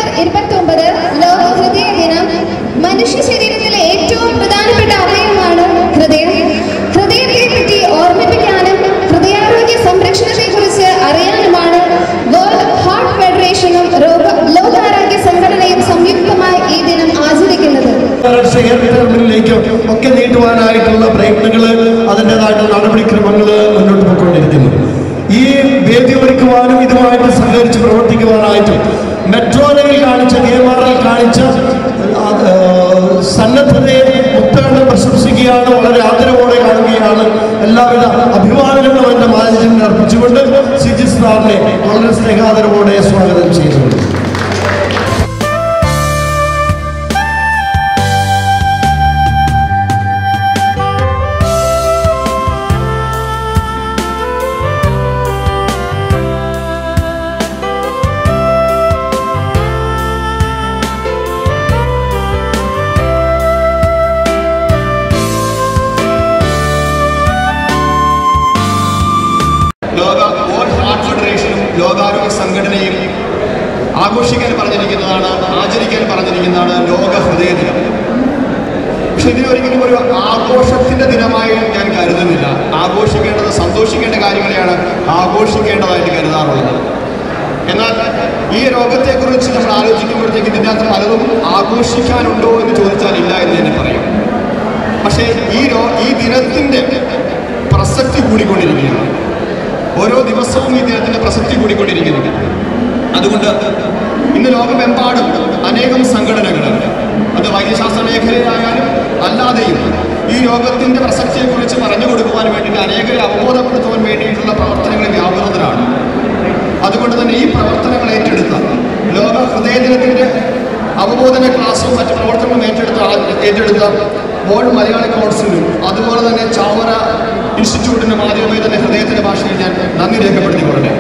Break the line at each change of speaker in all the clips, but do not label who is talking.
September ഇരുപത്തി ഒമ്പത് ലോക ഹൃദയ ദിനം മനുഷ്യ ശരീരത്തിലെ ഏറ്റവും പ്രധാനപ്പെട്ട അവയവമാണ് ഹൃദയം ഹൃദയത്തെ പറ്റി ഓർമ്മിപ്പിക്കാനും ഹൃദയാരോഗ്യ സംരക്ഷണത്തെ കുറിച്ച് അറിയാനുമാണ് വേൾഡ് ഹാർട്ട് ഫെഡറേഷനും രോഗ- ലോകാരോഗ്യ സംഘടനയും സംയുക്തമായി ഈ ദിനം ആചരിക്കുന്നത്
ഷെയറിലേക്കും ഒക്കെ നീട്ടുവാനായിട്ടുള്ള പ്രയത്നങ്ങൾ അതിൻ്റെതായിട്ടുള്ള നടപടിക്രമങ്ങൾ മുന്നോട്ട് പോയിക്കൊണ്ടിരിക്കുന്നു ഈ വേദി ഒരുക്കുവാനും ഇതുമായിട്ട് സഹകരിച്ച് പ്രവർത്തിക്കുവാനായിട്ടും മെട്രോ റെയിൽ കാണിച്ച കെ എം ആർ എൽ കാണിച്ച ആ, ആ, സന്നദ്ധതയെ മുത്തകണ്ഠം പ്രശംസിക്കുകയാണ് വളരെ ആദരവോടെ കാണുകയാണ് എല്ലാവിധ അഭിവാദനങ്ങളും എൻ്റെ മാനേജ്മെന്റിന് അർപ്പിച്ചുകൊണ്ട് സിജി സാറിനെ വളരെ സ്നേഹാദരവോടെ സ്വാഗതം ചെയ്യുന്നുണ്ട്
ലോക വേൾഡ് ഹാർട്ട് ഫെഡറേഷനും ലോകാരോഗ്യ സംഘടനയും ആഘോഷിക്കാൻ പറഞ്ഞിരിക്കുന്നതാണ് ആചരിക്കാൻ പറഞ്ഞിരിക്കുന്നതാണ് ലോക ഹൃദയ ദിനം പക്ഷെ ഇതിനൊരിക്കലും ഒരു ആഘോഷത്തിന്റെ ദിനമായി ഞാൻ കരുതുന്നില്ല ആഘോഷിക്കേണ്ടത് സന്തോഷിക്കേണ്ട കാര്യങ്ങളെയാണ് ആഘോഷിക്കേണ്ടതായിട്ട് കരുതാറുള്ളത് എന്നാൽ ഈ രോഗത്തെക്കുറിച്ച് നമ്മൾ ആലോചിക്കുമ്പോഴത്തേക്ക് ഇതിൻ്റെ അകത്ത് പലതും ആഘോഷിക്കാനുണ്ടോ എന്ന് ചോദിച്ചാൽ ഇല്ല എന്ന് തന്നെ പറയും പക്ഷേ ഈ രോ ഈ ദിനത്തിൻ്റെ പ്രസക്തി കൂടിക്കൊണ്ടിരിക്കുകയാണ് ഓരോ ദിവസവും ഈ ദിനത്തിൻ്റെ പ്രസക്തി കൂടിക്കൊണ്ടിരിക്കുന്നു അതുകൊണ്ട് ഇന്ന് ലോകമെമ്പാടും അനേകം സംഘടനകൾ അത് വൈദ്യശാസ്ത്ര മേഖലയിലായാലും അല്ലാതെയും ഈ രോഗത്തിൻ്റെ പ്രസക്തിയെക്കുറിച്ച് പറഞ്ഞു കൊടുക്കുവാൻ വേണ്ടിയിട്ട് അനേകരെ അവബോധപ്പെടുത്തുവാൻ വേണ്ടിയിട്ടുള്ള പ്രവർത്തനങ്ങൾ വ്യാപൃതരാണ് അതുകൊണ്ട് തന്നെ ഈ പ്രവർത്തനങ്ങൾ ഏറ്റെടുത്ത ലോക ഹൃദയ ദിനത്തിൻ്റെ അവബോധന ക്ലാസ്സും മറ്റ് പ്രവർത്തനങ്ങളും ഏറ്റെടുത്ത ആ- ഏറ്റെടുത്ത വേൾഡ് മലയാളി കൗൺസിലും അതുപോലെ തന്നെ ചാവറ ഇൻസ്റ്റിറ്റ്യൂട്ടിനും ആദ്യമേ തന്നെ ഹൃദയത്തിൻ്റെ ഭാഷയിൽ ഞാൻ നന്ദി രേഖപ്പെടുത്തിക്കൊള്ളട്ടെ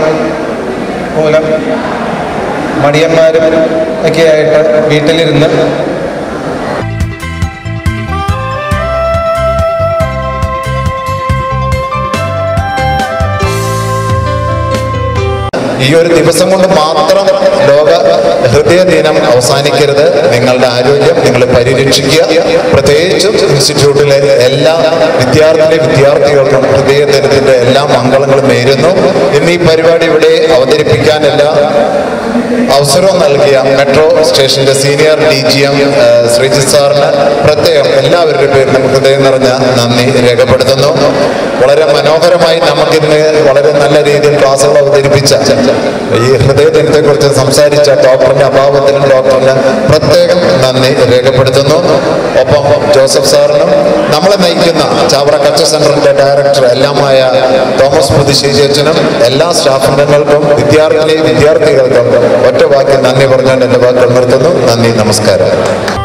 മൂലം മടിയന്മാരും ഒക്കെ ആയിട്ട് വീട്ടിലിരുന്ന്
ഈ ഒരു ദിവസം കൊണ്ട് മാത്രം ലോക ഹൃദയ ദിനം അവസാനിക്കരുത് നിങ്ങളുടെ ആരോഗ്യം നിങ്ങൾ പരിരക്ഷിക്കുക പ്രത്യേകിച്ചും ഇൻസ്റ്റിറ്റ്യൂട്ടിലെ എല്ലാ വിദ്യാർത്ഥിനി വിദ്യാർത്ഥികൾക്കും ഹൃദയ ദിനത്തിന്റെ എല്ലാ മംഗളങ്ങളും നേരുന്നു ഇന്ന് ഈ പരിപാടി ഇവിടെ അവതരിപ്പിക്കാൻ എല്ലാ അവസരവും നൽകിയ മെട്രോ സ്റ്റേഷന്റെ senior D G M Sreejith സാറിന് പ്രത്യേകം എല്ലാവരുടെ പേരിലും ഹൃദയം നിറഞ്ഞ നന്ദി രേഖപ്പെടുത്തുന്നു വളരെ മനോഹരമായി നമുക്കിന്ന് വളരെ നല്ല രീതിയിൽ ക്ലാസ്സുകൾ അവതരിപ്പിച്ച ഈ ഹൃദയദിനത്തെ കുറിച്ച് സംസാരിച്ച ഡോക്ടറിന്റെ അഭാവത്തിനും ഡോക്ടറിന് പ്രത്യേകം നന്ദി രേഖപ്പെടുത്തുന്നു ഒപ്പം ജോസഫ് സാറിനും നമ്മളെ നയിക്കുന്ന ചാവറ കച്ച സെന്ററിന്റെ ഡയറക്ടർ എല്ലാമായ തോമസ് പുതുശ്ശേരി അച്ഛനും എല്ലാ സ്റ്റാഫ് അംഗങ്ങൾക്കും വിദ്യാർത്ഥിനി വിദ്യാർത്ഥികൾക്കും ഒറ്റ വാക്കിൽ നന്ദി പറഞ്ഞുകൊണ്ട് എൻ്റെ വാക്കുകൾ നിർത്തുന്നു നന്ദി നമസ്കാരം